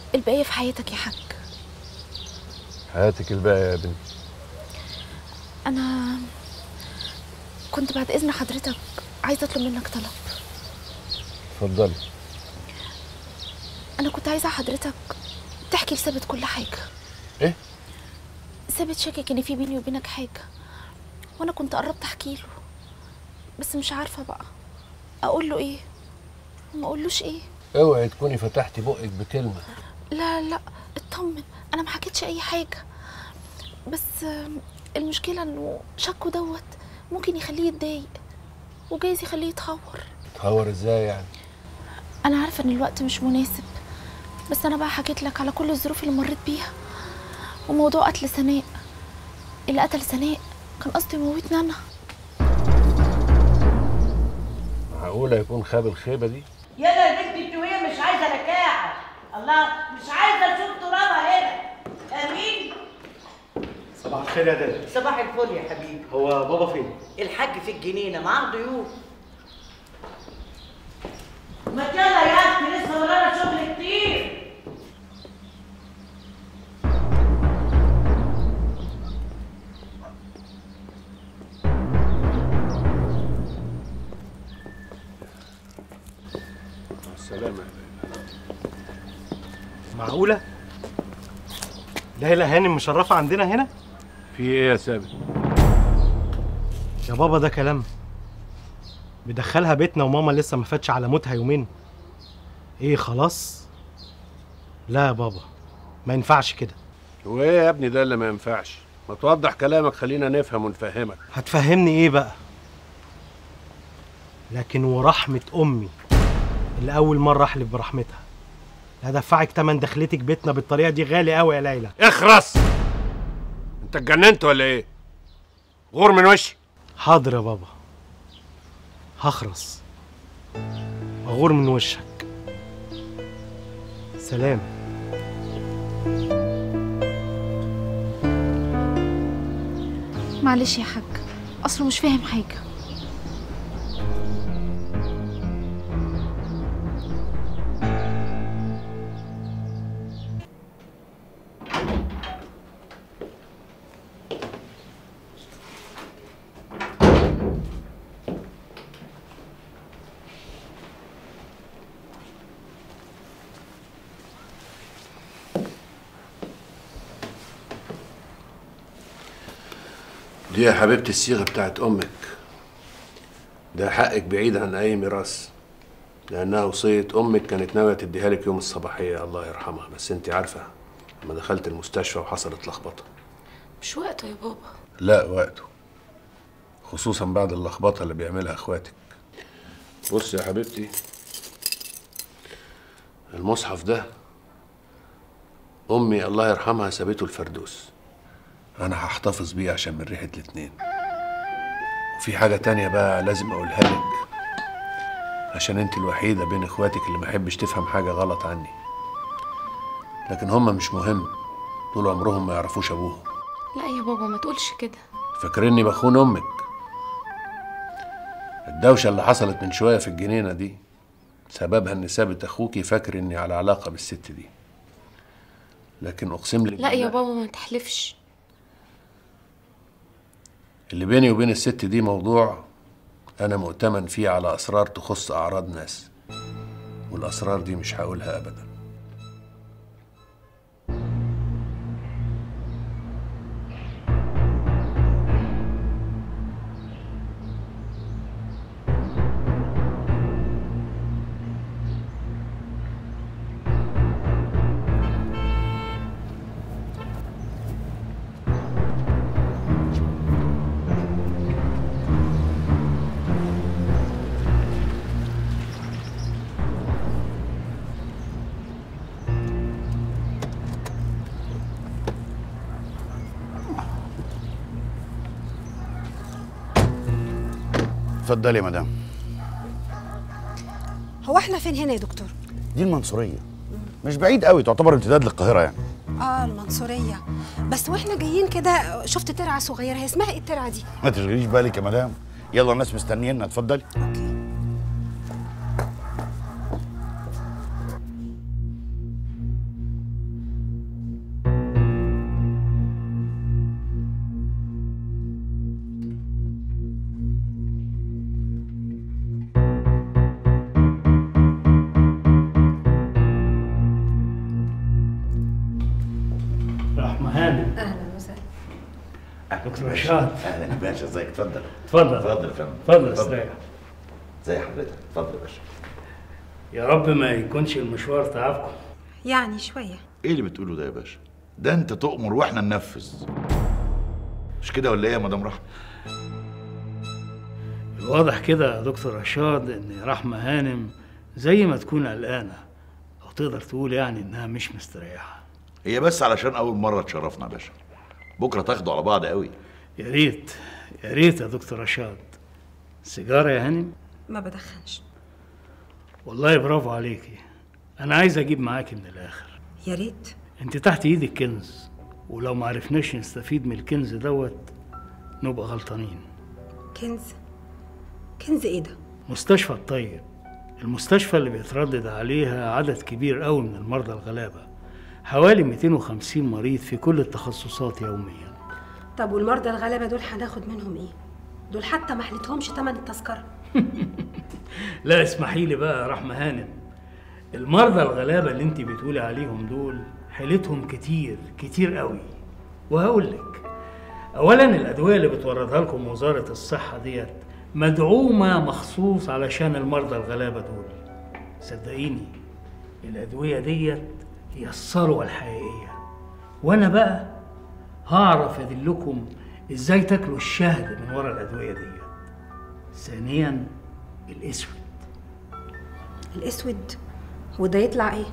البقيه في حياتك يا حاج حياتك الباقية يا بنتي انا كنت بعد اذن حضرتك عايزه اطلب منك طلب اتفضلي انا كنت عايزه حضرتك تحكي لثابت كل حاجه ايه ثابت شاكك ان في بيني وبينك حاجه وانا كنت قربت احكي له بس مش عارفه بقى اقول له ايه وما اقولوش ايه اوعي تكوني فتحتي بقك بكلمة لا لا اطمن انا ما حكيتش اي حاجه بس آم، المشكله انه شكه دوت ممكن يخليه يتضايق وجايز يخليه يتهور تهور ازاي يعني انا عارفه ان الوقت مش مناسب بس انا بقى حكيت لك على كل الظروف اللي مريت بيها وموضوع قتل سناء اللي قتل سناء كان قصده يموتني انا معقولة يكون خاب الخيبة دي يلا البنت التوهيه مش عايزه ركاعه الله مش عايزه اشوف ترابها هنا امين صباح الخير يا دادي صباح الفل يا حبيبي هو بابا فين؟ الحاج في الجنينه معاه ضيوف ما يلا يا اختي لسه ورانا شغل كتير السلامة معقولة؟ ليلى هانم مشرفة عندنا هنا؟ في ايه يا ثابت يا بابا ده كلام مدخلها بيتنا وماما لسه ما فاتش على موتها يومين ايه خلاص؟ لا يا بابا ما ينفعش كده وايه يا ابني ده اللي ما ينفعش ما توضح كلامك خلينا نفهم ونفهمك هتفهمني ايه بقى؟ لكن ورحمة أمي اللي أول مرة أحلف برحمتها هدفعك تمن دخلتك بيتنا بالطريقة دي غالي قوي يا ليلى اخرس انت اتجننت ولا ايه غور من وشي حاضر يا بابا هخرس اغور من وشك سلام معلش يا حاج اصله مش فاهم حاجه دي يا حبيبتي الصيغة بتاعت أمك ده حقك بعيد عن أي ميراث لأنها وصية أمك كانت ناوية تديها لك يوم الصباحية الله يرحمها بس أنت عارفة لما دخلت المستشفى وحصلت لخبطة مش وقته يا بابا لا وقته خصوصا بعد اللخبطة اللي بيعملها اخواتك بص يا حبيبتي المصحف ده أمي الله يرحمها سابته الفردوس أنا هحتفظ بيه عشان من ريحة الاتنين وفي حاجة تانية بقى لازم أقولها لك عشان انت الوحيدة بين اخواتك اللي ما يحبش تفهم حاجة غلط عني لكن هما مش مهم طول عمرهم ما يعرفوش أبوهم لا يا بابا ما تقولش كده فاكرني بخون امك الدوشه اللي حصلت من شويه في الجنينه دي سببها ان ثابت اخوكي فاكر اني على علاقه بالست دي لكن اقسم لك لا يا بالله بابا ما تحلفش اللي بيني وبين الست دي موضوع انا مؤتمن فيه على اسرار تخص اعراض ناس والاسرار دي مش هقولها ابدا اتفضلي يا مدام هو احنا فين هنا يا دكتور؟ دي المنصوريه مش بعيد قوي تعتبر امتداد للقاهره يعني اه المنصورية بس واحنا جايين كده شفت ترعة صغيرة هي اسمها ايه الترعة دي؟ ما تشغليش بالك يا مدام يلا الناس مستنيينا اتفضلي اوكي دكتور رشاد. اهلا يا باشا ازيك اتفضل اتفضل. اتفضل يا فندم اتفضل استريح ازي حضرتك اتفضل يا باشا يا رب ما يكونش المشوار تعبكم يعني شويه ايه اللي بتقوله ده يا باشا ده انت تؤمر واحنا ننفذ مش كده ولا ايه يا مدام رحمه الواضح كده يا دكتور رشاد ان رحمة هانم زي ما تكون قلقانة او تقدر تقول يعني انها مش مستريحة هي بس علشان اول مره تشرفنا يا باشا بكره تاخدوا على بعض قوي يا ريت يا ريت يا دكتور رشاد سيجارة يا هانم ما بدخنش والله برافو عليكي انا عايز اجيب معاكي من الاخر يا ريت انت تحت ايدك كنز ولو ما عرفناش نستفيد من الكنز دوت نبقى غلطانين كنز كنز ايه ده مستشفى الطيب المستشفى اللي بيتردد عليها عدد كبير قوي من المرضى الغلابة حوالي 250 مريض في كل التخصصات يوميا طب والمرضى الغلابه دول هناخد منهم ايه دول حتى ما حلتهمش تمن التذكره لا اسمحي لي بقى يا رحمة هانم المرضى الغلابة اللي انت بتقولي عليهم دول حيلتهم كتير كتير قوي وهقول لك اولا الادوية اللي بتوردها لكم وزارة الصحة ديت مدعومة مخصوص علشان المرضى الغلابة دول صدقيني الادوية ديت هي الثروة الحقيقية وانا بقى هعرف ادلكم ازاي تاكلوا الشهد من ورا الادوية ديت ثانيا الاسود الاسود وده يطلع ايه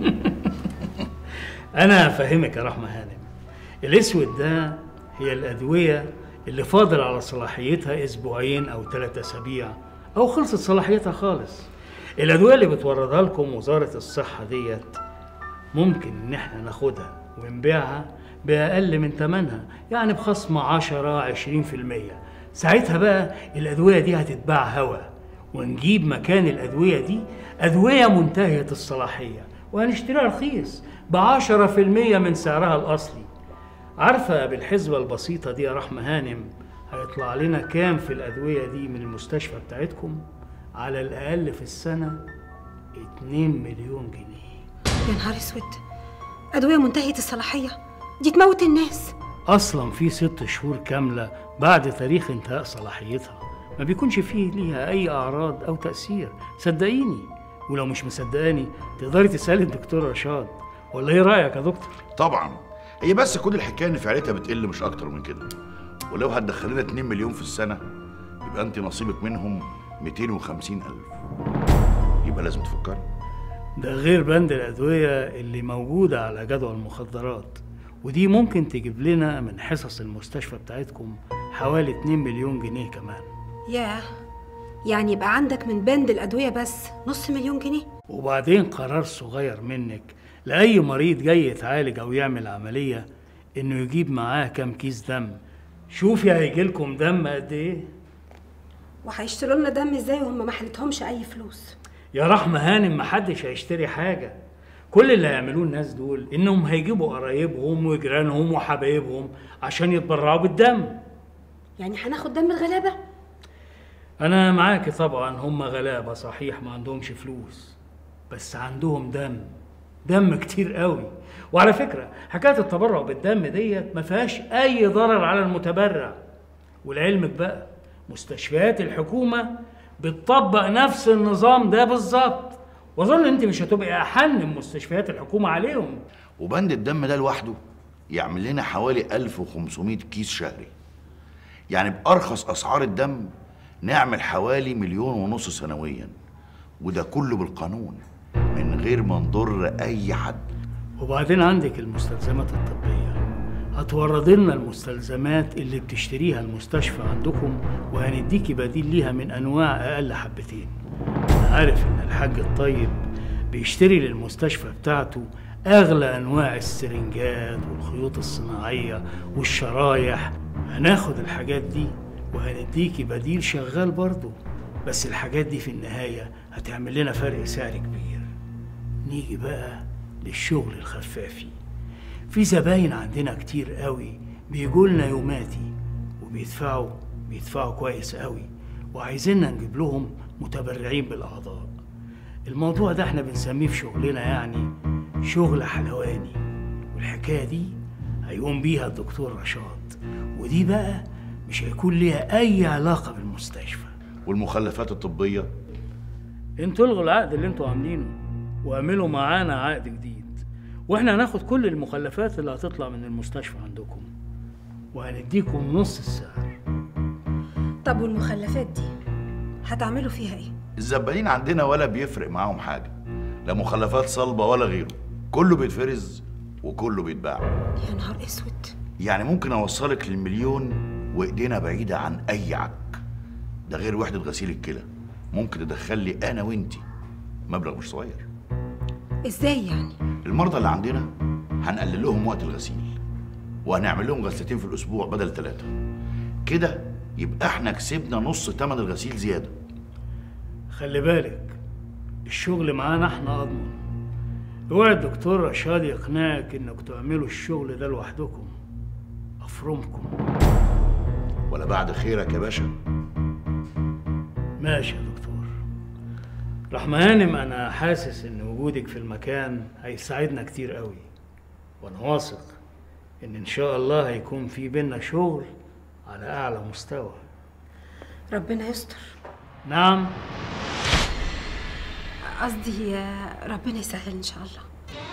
انا هفهمك يا رحمه هانم الاسود ده هي الادويه اللي فاضل على صلاحيتها اسبوعين او ثلاثة اسابيع او خلصت صلاحيتها خالص الادويه اللي بتوردها لكم وزاره الصحه ديت ممكن ان احنا ناخدها ونبيعها باقل من ثمنها يعني بخصم 10 20% ساعتها بقى الادويه دي هتتباع هوا ونجيب مكان الادويه دي ادويه منتهيه الصلاحيه وهنشتريها رخيص ب 10% من سعرها الاصلي عارفه بالحسبه البسيطه دي يا رحمه هانم هيطلع لنا كام في الادويه دي من المستشفى بتاعتكم على الاقل في السنه 2 مليون جنيه يا نهار اسود ادويه منتهيه الصلاحيه دي تموت الناس اصلا في ست شهور كامله بعد تاريخ انتهاء صلاحيتها ما بيكونش فيه ليها اي اعراض او تاثير صدقيني ولو مش مصدقاني تقدري تسالي الدكتور رشاد ولا ايه رايك يا دكتور طبعا هي بس كل الحكايه ان فعاليتها بتقل مش اكتر من كده ولو هتدخلنا 2 مليون في السنه يبقى انت نصيبك منهم 250 الف يبقى لازم تفكري ده غير بند الادويه اللي موجوده على جدول المخدرات ودي ممكن تجيب لنا من حصص المستشفى بتاعتكم حوالي 2 مليون جنيه كمان ياه يعني يبقى عندك من بند الادويه بس نص مليون جنيه وبعدين قرار صغير منك لأي مريض جاي يتعالج أو يعمل عملية إنه يجيب معاه كام كيس دم شوفي هيجي لكم دم قد إيه وهيشتروا لنا دم ازاي وهم ما حلتهمش اي فلوس يا رحمة هانم محدش هيشتري حاجة كل اللي هيعملوه الناس دول إنهم هيجيبوا قرايبهم وجيرانهم وحبايبهم عشان يتبرعوا بالدم يعني هناخد دم الغلابه أنا معاكي طبعا هم غلابة صحيح ما عندهمش فلوس بس عندهم دم دم كتير قوي وعلى فكرة حكاية التبرع بالدم ديت ما فيهاش أي ضرر على المتبرع ولعلمك بقى مستشفيات الحكومة بتطبق نفس النظام ده بالظبط واظن انت مش هتبقي احن من مستشفيات الحكومه عليهم وبند الدم ده لوحده يعمل لنا حوالي 1500 كيس شهري يعني بأرخص أسعار الدم نعمل حوالي مليون ونص سنويا وده كله بالقانون من غير ما نضر أي حد وبعدين عندك المستلزمات الطبيه هتورد لنا المستلزمات اللي بتشتريها المستشفى عندكم وهنديكي بديل ليها من انواع اقل حبتين انا عارف ان الحاج الطيب بيشتري للمستشفى بتاعته اغلى انواع السرنجات والخيوط الصناعيه والشرايح هناخد الحاجات دي وهنديكي بديل شغال برضه بس الحاجات دي في النهايه هتعمل لنا فرق سعر كبير نيجي بقى للشغل الخفافي في زباين عندنا كتير قوي بيجوا لنا يوماتي وبيدفعوا بيدفعوا كويس قوي وعايزيننا نجيب لهم متبرعين بالاعضاء الموضوع ده احنا بنسميه في شغلنا يعني شغل حلواني والحكايه دي هيقوم بيها الدكتور رشاد ودي بقى مش هيكون ليها أي علاقة بالمستشفى والمخلفات الطبيه انتوا الغوا العقد اللي انتوا عاملينه واعملوا معانا عقد جديد واحنا هناخد كل المخلفات اللي هتطلع من المستشفى عندكم وهنديكم نص السعر طب والمخلفات دي هتعملوا فيها ايه الزبالين عندنا ولا بيفرق معاهم حاجه لا مخلفات صلبه ولا غيره كله بيتفرز وكله بيتباع يا نهار اسود يعني ممكن اوصلك للمليون وايدينا بعيده عن اي عك ده غير وحده غسيل الكلى ممكن تدخل لي انا وانتي مبلغ مش صغير ازاي يعني المرضى اللي عندنا هنقلل لهم وقت الغسيل وهنعمل لهم غسلتين في الاسبوع بدل ثلاثه كده يبقى احنا كسبنا نص ثمن الغسيل زياده خلي بالك الشغل معانا احنا اضمن اوعى الدكتور رشاد يقنعك انك تعملوا الشغل ده لوحدكم افرمكم ولا بعد خيرك يا باشا ماشي يا دكتور رحمة هانم انا حاسس ان وجودك في المكان هيساعدنا كتير قوي وانا واثق ان ان شاء الله هيكون في بينا شغل على اعلى مستوى ربنا يستر نعم قصدي آه، ربنا يسهل ان شاء الله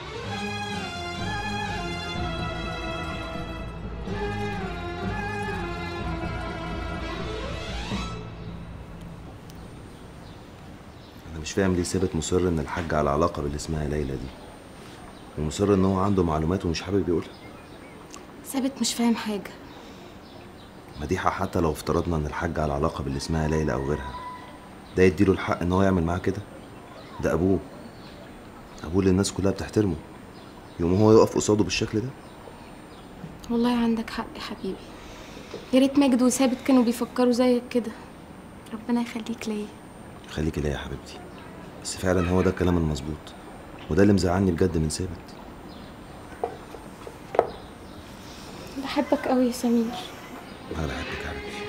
انا مش فاهم ليه ثابت مصر ان الحاج على علاقه باللي اسمها ليلى دي ومصر ان هو عنده معلومات ومش حابب يقولها ثابت مش فاهم حاجة مديحه حتى لو افترضنا ان الحاج على علاقه باللي اسمها ليلى او غيرها ده يديله الحق ان هو يعمل معاه كده ده ابوه ابوه اللي الناس كلها بتحترمه يقوم هو يقف قصاده بالشكل ده والله عندك حق يا حبيبي يا ريت ماجد وثابت كانوا بيفكروا زيك كده ربنا يخليك ليا خليكي ليا يا حبيبتي بس فعلا هو ده الكلام المظبوط وده اللي مزعلني بجد من ثابت بحبك قوي يا سمير انا بحبك يا حبيبتي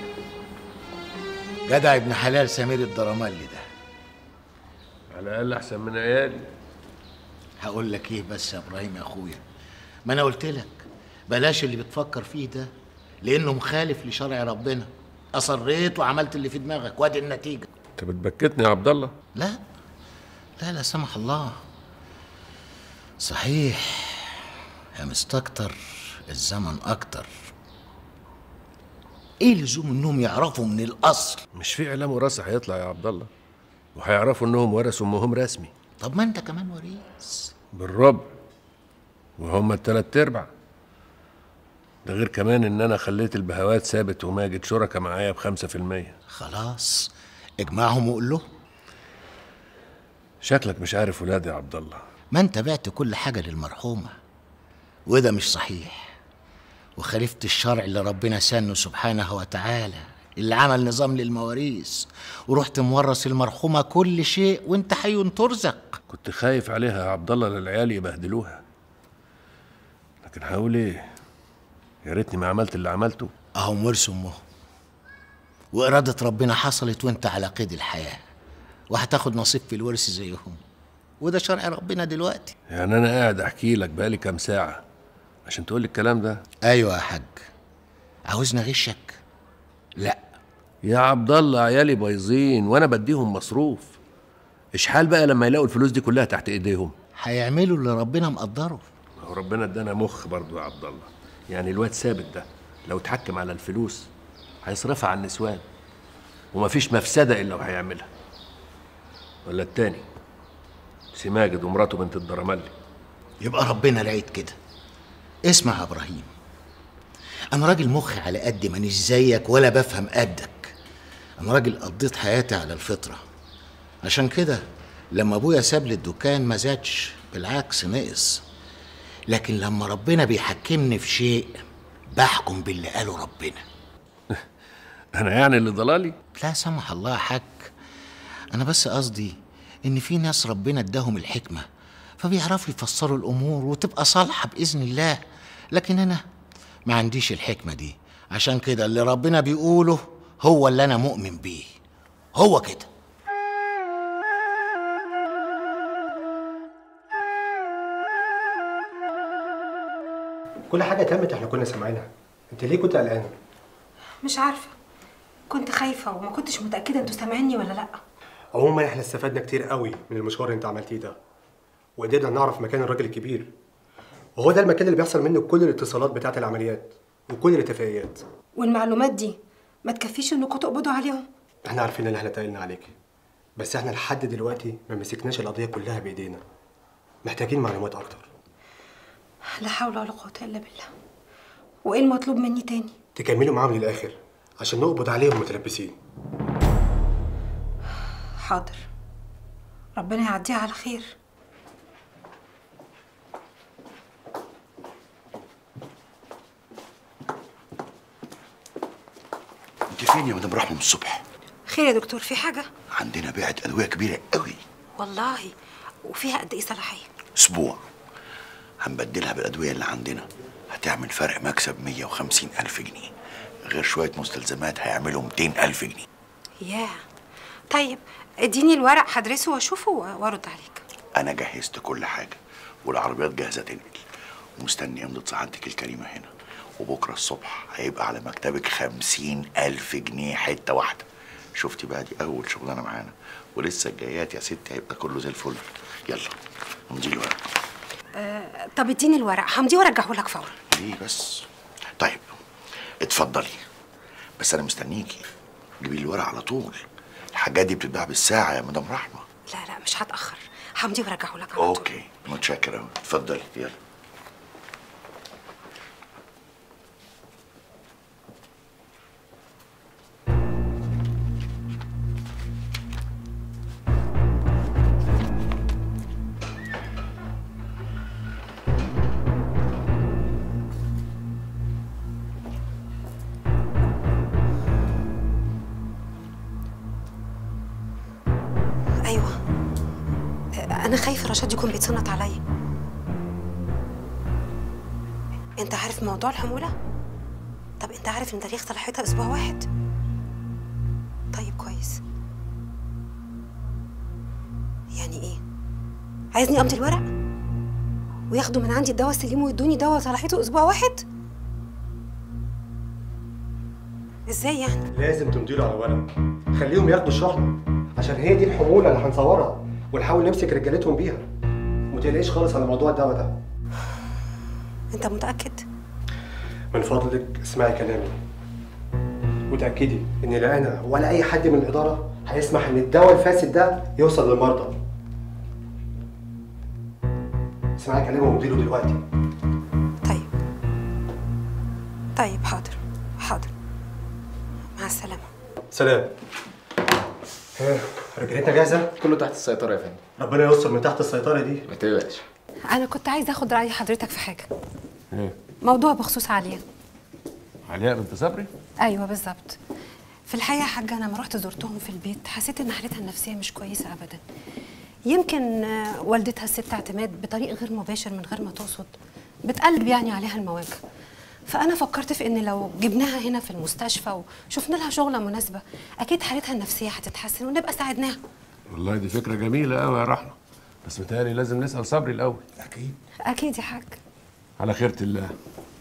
جدع ابن حلال سمير الدرمالي ده على الاقل احسن من عيالي هقول لك ايه بس يا ابراهيم يا اخويا ما انا قلت لك بلاش اللي بتفكر فيه ده لانه مخالف لشرع ربنا اصريت وعملت اللي في دماغك وادي النتيجه انت بتبكتني يا عبد الله لا لا لا سمح الله صحيح يا مستكتر الزمن اكتر ايه لزوم انهم يعرفوا من الاصل مش في اعلام وراثه هيطلع يا عبد الله وهيعرفوا انهم ورثوا امهم رسمي طب ما انت كمان وريث بالربع وهم التلات ارباع ده غير كمان ان انا خليت البهوات ثابت وماجد شركة معايا بخمسة في المية خلاص اجمعهم وقول له شكلك مش عارف ولادي يا عبد الله ما انت بعت كل حاجة للمرحومة وده مش صحيح وخالفت الشرع اللي ربنا سنه سبحانه وتعالى اللي عمل نظام للمواريث ورحت مورث المرحومة كل شيء وانت حي ترزق كنت خايف عليها يا عبد الله للعيال يبهدلوها لكن هقول ايه يا ريتني ما عملت اللي عملته اهم ورثوا امهم وإرادة ربنا حصلت وانت على قيد الحياة وهتاخد نصيب في الورث زيهم وده شرع ربنا دلوقتي يعني انا قاعد احكي لك بقالي كام ساعة عشان تقول لي الكلام ده ايوه يا حاج عاوزني اغشك لا يا عبد الله عيالي بايظين وانا بديهم مصروف اشحال بقى لما يلاقوا الفلوس دي كلها تحت ايديهم هيعملوا اللي ربنا مقدره ما هو ربنا ادانا مخ برضو يا عبد الله يعني الواد ثابت ده لو اتحكم على الفلوس هيصرفها على النسوان ومفيش مفسدة إلا وهيعملها ولا التاني سي ماجد ومراته بنت الدرملي يبقى ربنا لقيت كده اسمع يا ابراهيم انا راجل مخي على قد مانيش زيك ولا بفهم قدك انا راجل قضيت حياتي على الفطره عشان كده لما ابويا ساب لي الدكان ما زادش بالعكس نقص لكن لما ربنا بيحكمني في شيء بحكم باللي قاله ربنا أنا يعني اللي ضلالي لا سمح الله يا حاج انا بس قصدي ان في ناس ربنا اداهم الحكمه فبيعرفوا يفسروا الامور وتبقى صالحه باذن الله لكن انا ما عنديش الحكمه دي عشان كده اللي ربنا بيقوله هو اللي انا مؤمن بيه هو كده كل حاجه تمت احنا كنا سامعينها انت ليه كنت قلقانه مش عارفه كنت خايفه وما كنتش متاكده انتوا سامعيني ولا لا عموما احنا استفدنا كتير قوي من المشوار اللي انت عملتيه ده وقدرنا نعرف مكان الراجل الكبير وهو ده المكان اللي بيحصل منه كل الاتصالات بتاعه العمليات وكل الاتفاقيات والمعلومات دي ما تكفيش انكم تقبضوا عليهم احنا عارفين اللي احنا تقلنا عليكي بس احنا لحد دلوقتي ما مسكناش القضيه كلها بايدينا محتاجين معلومات اكتر لا حول ولا قوه الا بالله وايه المطلوب مني تاني تكملوا معاهم للاخر عشان نقبض عليهم متلبسين حاضر ربنا يعديها على خير انت فين يا مدام رحمه من الصبح خير يا دكتور في حاجه عندنا بيعه ادويه كبيره قوي والله وفيها قد ايه صلاحيه اسبوع هنبدلها بالادويه اللي عندنا هتعمل فرق مكسب 150 الف جنيه غير شويه مستلزمات هيعملوا 200 الف جنيه ياه طيب اديني الورق هدرسه واشوفه وارد عليك انا جهزت كل حاجه والعربيات جاهزه تنقل ومستني امضة سعادتك الكريمه هنا وبكره الصبح هيبقى على مكتبك خمسين ألف جنيه حتة واحدة شفتي بقى دي أول شغلانة معانا ولسه الجايات يا ستي هيبقى كله زي الفل يلا امضي لي ورق آه طب اديني الورق همضيه وارجعه لك فورا ليه بس طيب اتفضلي بس أنا مستنيكي جيبي لي الورق على طول الحاجات دي بتتباع بالساعة يا مدام رحمة لا لا مش هتاخر همضيه وارجعه لك على طول أوكي متشكر أوي اتفضلي يلا ايوه آه، انا خايفه رشاد يكون بيتصنت عليا انت عارف موضوع الحموله طب انت عارف ان تاريخ صلاحيتها اسبوع واحد طيب كويس يعني ايه عايزني امضي الورق وياخدوا من عندي الدواء السليم ويدوني دواء صلاحيته اسبوع واحد ازاي يعني لازم تمضيله على ورق خليهم ياخدوا الشهر عشان هي دي الحموله اللي هنصورها ونحاول نمسك رجالتهم بيها ومتقلقيش خالص على موضوع الدواء ده انت متاكد من فضلك اسمعي كلامي وتأكدي إن لا أنا ولا أي حد من الإدارة هيسمح إن الدواء الفاسد ده يوصل للمرضى. اسمعي كلامي ومديله دلوقتي. طيب حاضر حاضر مع السلامه سلام. ها رجالتنا جاهزة؟ كله تحت السيطرة يا فندم ربنا يستر من تحت السيطرة دي. ما تقلقش انا كنت عايزه اخد راي حضرتك في حاجه ايه موضوع بخصوص عليا علياء بنت صبري ايوه بالظبط في الحقيقه يا حاجه انا لما رحت زرتهم في البيت حسيت ان حالتها النفسيه مش كويسه ابدا يمكن آه، والدتها الست اعتماد بطريق غير مباشر من غير ما تقصد بتقلب يعني عليها المواجهه فانا فكرت في ان لو جبناها هنا في المستشفى وشفنا لها شغله مناسبه اكيد حالتها النفسيه هتتحسن ونبقى ساعدناها والله دي فكرة جميلة قوي يا رحمة بس متهيألي لازم نسأل صبري الأول أكيد اكيد يا حاج على خيرة الله